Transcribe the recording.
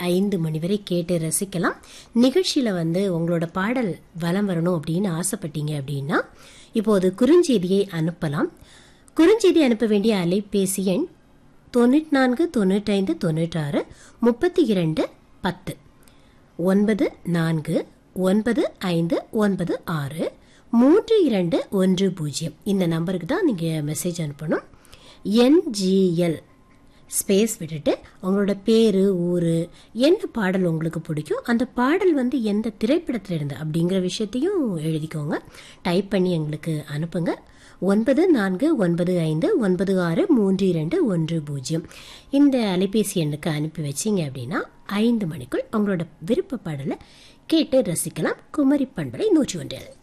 ஐந்து மணி வரை கேட்டு ரசிக்கலாம் நிகழ்ச்சியில் வந்து உங்களோட பாடல் வலம் வரணும் அப்படின்னு ஆசைப்பட்டீங்க அப்படின்னா இப்போது குறுஞ்செய்தியை அனுப்பலாம் குறுஞ்செய்தி அனுப்ப வேண்டிய அலைபேசி எண் தொண்ணூற்றி நான்கு தொண்ணூற்றைந்து தொண்ணூற்றாறு முப்பத்தி இரண்டு பத்து ஒன்பது நான்கு ஒன்பது ஐந்து ஒன்பது ஆறு மூன்று இரண்டு ஒன்று பூஜ்ஜியம் இந்த நம்பருக்கு தான் நீங்கள் மெசேஜ் அனுப்பணும் என்ஜிஎல் ஸ்பேஸ் விட்டுட்டு உங்களோட பேர் ஊர் என்ன பாடல் உங்களுக்கு பிடிக்கும் அந்த பாடல் வந்து எந்த திரைப்படத்தில் இருந்து அப்படிங்கிற விஷயத்தையும் எழுதிக்கோங்க டைப் பண்ணி எங்களுக்கு அனுப்புங்க ஒன்பது நான்கு ஒன்பது ஐந்து ஒன்பது ஆறு மூன்று இரண்டு ஒன்று பூஜ்ஜியம் இந்த அலைபேசி எண்ணுக்கு அனுப்பி வச்சிங்க அப்படின்னா ஐந்து மணிக்குள் உங்களோட விருப்ப பாடலை கேட்டு ரசிக்கலாம் குமரி பண்பலை நூற்றி ஒன்றில்